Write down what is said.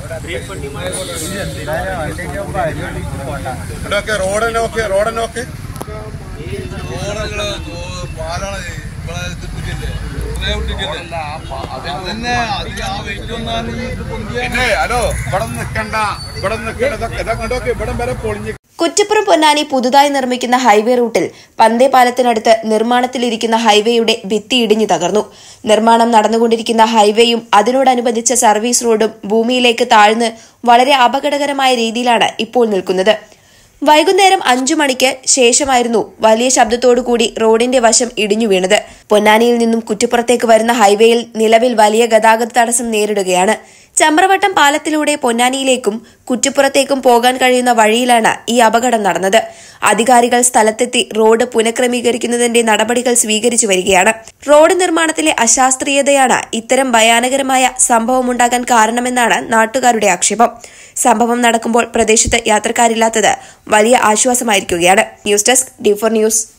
ഇവിടെയൊക്കെ റോഡിനൊക്കെ റോഡിനൊക്കെ റോഡുകള് പാലാണ് ഇവിടെ ഇതിട്ടില്ലേ ഇത്രയും ഇട്ടിട്ടില്ലേ അതന്നെ അതിന് ആ വെയിറ്റ് ഒന്നാലും പിന്നെ ഹലോ ഇവിടെ നിൽക്കണ്ട ഇവിടെ നിൽക്കണ്ട ഇതൊക്കെ ഇതൊക്കെ ഇതൊക്കെ ഇവിടം വരെ പൊളിഞ്ഞ് കുറ്റിപ്പുറം പൊന്നാനി പുതുതായി നിർമ്മിക്കുന്ന ഹൈവേ റൂട്ടിൽ പന്തേ പാലത്തിനടുത്ത് നിർമ്മാണത്തിലിരിക്കുന്ന ഹൈവേയുടെ ഭിത്തി ഇടിഞ്ഞു തകർന്നു നിർമ്മാണം നടന്നുകൊണ്ടിരിക്കുന്ന ഹൈവേയും അതിനോടനുബന്ധിച്ച സർവീസ് റോഡും ഭൂമിയിലേക്ക് താഴ്ന്ന് വളരെ അപകടകരമായ രീതിയിലാണ് ഇപ്പോൾ നിൽക്കുന്നത് വൈകുന്നേരം അഞ്ചു മണിക്ക് ശേഷമായിരുന്നു വലിയ ശബ്ദത്തോടുകൂടി റോഡിന്റെ വശം ഇടിഞ്ഞു വീണത് പൊന്നാനിയിൽ നിന്നും കുറ്റിപ്പുറത്തേക്ക് വരുന്ന ഹൈവേയിൽ നിലവിൽ വലിയ ഗതാഗത തടസ്സം നേരിടുകയാണ് ചമ്രവട്ടം പാലത്തിലൂടെ പൊന്നാനിയിലേക്കും കുറ്റിപ്പുറത്തേക്കും പോകാൻ കഴിയുന്ന വഴിയിലാണ് ഈ അപകടം നടന്നത് അധികാരികൾ സ്ഥലത്തെത്തി റോഡ് പുനഃക്രമീകരിക്കുന്നതിന്റെ നടപടികൾ സ്വീകരിച്ചു വരികയാണ് റോഡ് നിർമ്മാണത്തിലെ അശാസ്ത്രീയതയാണ് ഇത്തരം ഭയാനകരമായ സംഭവമുണ്ടാകാൻ കാരണമെന്നാണ് നാട്ടുകാരുടെ ആക്ഷേപം സംഭവം നടക്കുമ്പോൾ പ്രദേശത്ത് യാത്രക്കാരില്ലാത്തത് വലിയ ആശ്വാസമായിരിക്കുകയാണ് news desk D four news